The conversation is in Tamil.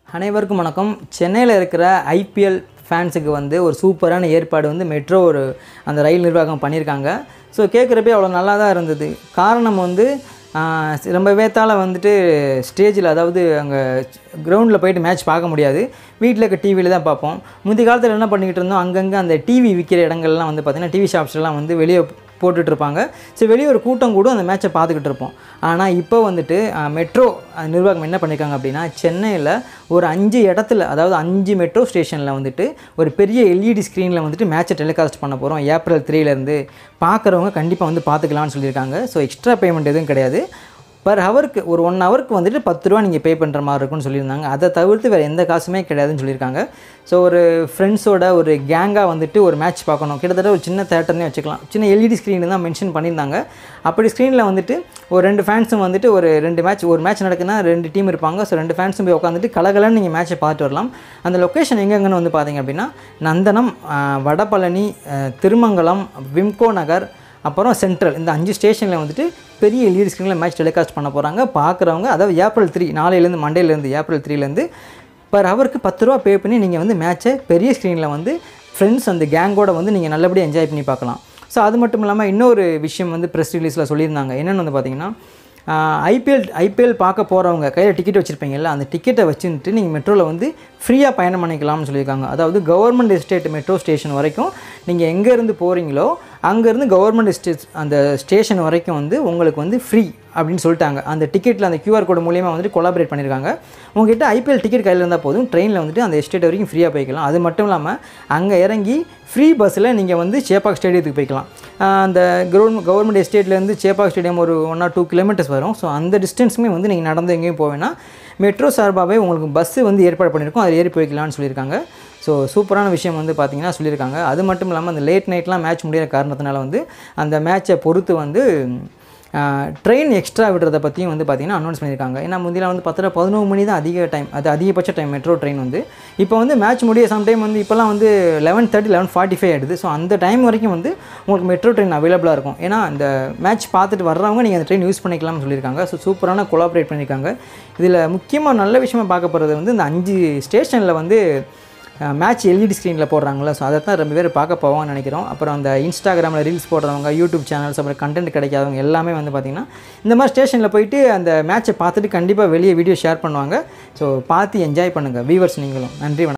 அனைவருக்கும் வணக்கம் சென்னையில் இருக்கிற ஐபிஎல் ஃபேன்ஸுக்கு வந்து ஒரு சூப்பரான ஏற்பாடு வந்து மெட்ரோ ஒரு அந்த ரயில் நிர்வாகம் பண்ணியிருக்காங்க ஸோ கேட்குறப்பே அவ்வளோ நல்லா தான் இருந்தது காரணம் வந்து ஆஹ், ரொம்ப வேத்தால் வந்துட்டு ஸ்டேஜில் அதாவது அங்கே கிரவுண்டில் போயிட்டு மேட்ச் பார்க்க முடியாது வீட்டில் இருக்க டிவியில் தான் பார்ப்போம் முந்தைய காலத்தில் என்ன பண்ணிக்கிட்டு இருந்தோம் அங்கங்கே அந்த டிவி விற்கிற இடங்கள்லாம் வந்து பார்த்திங்கன்னா டிவி ஷாப்ஸ்லாம் வந்து வெளியே போட்டுட்டு இருப்பாங்க ஸோ வெளியே ஒரு கூட்டம் கூட அந்த மேட்சை பார்த்துக்கிட்டு இருப்போம் ஆனால் இப்போ வந்துட்டு மெட்ரோ நிர்வாகம் என்ன பண்ணியிருக்காங்க அப்படின்னா சென்னையில் ஒரு அஞ்சு இடத்துல அதாவது அஞ்சு மெட்ரோ ஸ்டேஷனில் வந்துட்டு ஒரு பெரிய எல்இடி ஸ்க்ரீனில் வந்துட்டு மேட்சை டெலிகாஸ்ட் பண்ண போகிறோம் ஏப்ரல் த்ரீலேருந்து பார்க்குறவங்க கண்டிப்பாக வந்து பார்த்துக்கலாம்னு சொல்லியிருக்காங்க ஸோ எக்ஸ்ட்ரா பேமெண்ட் எதுவும் கிடையாது பர் ஹவருக்கு ஒரு ஒன் ஹவருக்கு வந்துட்டு பத்து ரூபா நீங்கள் பே பண்ணுற மாதிரி இருக்கும்னு சொல்லியிருந்தாங்க அதை தவிர்த்து வேறு எந்த காசுமே கிடையாதுன்னு சொல்லியிருக்காங்க ஸோ ஒரு ஃப்ரெண்ட்ஸோட ஒரு கேங்காக வந்துட்டு ஒரு மேட்ச் பார்க்கணும் கிட்டத்தட்ட ஒரு சின்ன தேட்டர்னே வச்சுக்கலாம் சின்ன எல்இடி ஸ்க்ரீன் தான் மென்ஷன் பண்ணியிருந்தாங்க அப்படி ஸ்க்ரீனில் வந்துட்டு ஒரு ரெண்டு ஃபேன்ஸும் வந்துட்டு ஒரு ரெண்டு மேட்ச் ஒரு மேட்ச் நடக்குதுன்னா ரெண்டு டீம் இருப்பாங்க ஸோ ரெண்டு ஃபேன்ஸும் போய் உட்காந்துட்டு கலகலன்னு நீங்கள் மேட்ச்சை பார்த்துட்டு வரலாம் அந்த லொக்கேஷன் எங்கெங்கன்னு வந்து பார்த்தீங்க அப்படின்னா நந்தனம் ஆஹ், வடபழனி ஆஹ், திருமங்கலம் விம்கோ நகர் அப்புறம் சென்ட்ரல் இந்த அஞ்சு ஸ்டேஷனில் வந்துட்டு பெரிய எல்இடி ஸ்க்ரீனில் மேட்ச் டெலிகாஸ்ட் பண்ண போகிறாங்க பார்க்குறவங்க அதாவது ஏப்ரல் த்ரீ நாளையிலேருந்து மண்டேலேருந்து ஏப்ரல் த்ரீலேருந்து பர் ஹவருக்கு பத்து ரூபா பே பண்ணி நீங்கள் வந்து மேட்ச்சை பெரிய ஸ்க்ரீனில் வந்து ஃப்ரெண்ட்ஸ் அந்த கேங்கோட வந்து நீங்கள் நல்லபடியாக என்ஜாய் பண்ணி பார்க்கலாம் ஸோ அது மட்டும் இல்லாமல் இன்னொரு விஷயம் வந்து ப்ரெஸ் ரிலீஸில் சொல்லியிருந்தாங்க என்னென்னு வந்து பார்த்தீங்கன்னா ஐபிஎல் ஐபிஎல் பார்க்க போகிறவங்க கையில் டிக்கெட் வச்சுருப்பீங்கல்ல அந்த டிக்கெட்டை வச்சுட்டு நீங்கள் மெட்ரோவில் வந்து ஃப்ரீயாக பயணம் பண்ணிக்கலாம்னு சொல்லியிருக்காங்க அதாவது கவர்மெண்ட் எஸ்டேட் மெட்ரோ ஸ்டேஷன் வரைக்கும் நீங்கள் எங்கேருந்து போகிறீங்களோ அங்கேருந்து கவர்மெண்ட் எஸ்டேட் அந்த ஸ்டேஷன் வரைக்கும் வந்து உங்களுக்கு வந்து ஃப்ரீ அப்படின்னு சொல்லிட்டாங்க அந்த டிக்கெட்டில் அந்த QR கோடு மூலியமாக வந்துட்டு கொலாபரேட் பண்ணியிருக்காங்க உங்ககிட்ட ஐபிஎல் டிக்கெட் கையில் இருந்தால் போதும் ட்ரெயினில் வந்துட்டு அந்த எஸ்டேட் வரைக்கும் ஃப்ரீயாக போய்க்கலாம் அது மட்டும் இல்லாமல் அங்கே இறங்கி ஃப்ரீ பஸ்ஸில் நீங்கள் வந்து சேப்பாக் ஸ்டேடியத்துக்கு போய்க்கலாம் ஆஹ் அந்த கவர்மெண்ட் கவர்மெண்ட் எஸ்டேட்லேருந்து சேப்பாக் ஸ்டேடியம் ஒரு ஒன் ஆர் டூ கிலோமீட்டர்ஸ் வரும் ஸோ அந்த டிஸ்டன்ஸுமே வந்து நீங்கள் நடந்து எங்கேயும் போவேன்னா மெட்ரோ சார்பாகவே உங்களுக்கு பஸ்ஸு வந்து ஏற்பாடு பண்ணியிருக்கோம் அதில் ஏறி போய்க்கலாம்னு சொல்லியிருக்காங்க ஸோ சூப்பரான விஷயம் வந்து பார்த்தீங்கன்னா சொல்லியிருக்காங்க அது மட்டும் இல்லாமல் அந்த லேட் நைட்லாம் மேட்ச் முடியிற காரணத்தினால வந்து அந்த மேட்சை பொறுத்து வந்து ட்ரெயின் எக்ஸ்ட்ரா விடுறத பற்றியும் வந்து பார்த்திங்கன்னா அனௌன்ஸ் பண்ணியிருக்காங்க ஏன்னா முந்தியில் வந்து பத்தரை பதினோரு மணி தான் அதிக டைம் அது அதிகபட்ச டைம் மெட்ரோ ட்ரெயின் வந்து இப்போ வந்து மேட்ச் முடிய சம்டைம் வந்து இப்போலாம் வந்து eleven thirty eleven forty five ஆகிடுது ஸோ அந்த டைம் வரைக்கும் வந்து உங்களுக்கு மெட்ரோ ட்ரெயின் அவைலபிளாக இருக்கும் ஏன்னா அந்த மேட்ச் பார்த்துட்டு வர்றவங்க நீங்கள் அந்த ட்ரெயின் யூஸ் பண்ணிக்கலாம்னு சொல்லியிருக்காங்க ஸோ சூப்பரான கொலாபரேட் பண்ணியிருக்காங்க இதில் முக்கியமாக நல்ல விஷயமா பார்க்க போகிறது வந்து இந்த அஞ்சு ஸ்டேஷனில் வந்து மேட்ச் எல்இடி ஸ்க்ரீனில் போடுறாங்களா ஸோ அதை தான் ரொம்ப பேர் பார்க்க போவாங்கன்னு நினைக்கிறோம் அப்புறம் அந்த இன்ஸ்டாகிராமில் ரீல்ஸ் போடுறவங்க யூடியூப் சேனல்ஸ் அப்புறம் கண்டென்ட் கிடைக்காதவங்க எல்லாமே வந்து பார்த்திங்கன்னா இந்த மாதிரி ஸ்டேஷனில் போயிட்டு அந்த மேட்ச்சை பார்த்துட்டு கண்டிப்பாக வெளியே வீடியோ ஷேர் பண்ணுவாங்க ஸோ பார்த்து என்ஜாய் பண்ணுங்கள் வியூவர்ஸ் நீங்களும் நன்றி வணக்கம்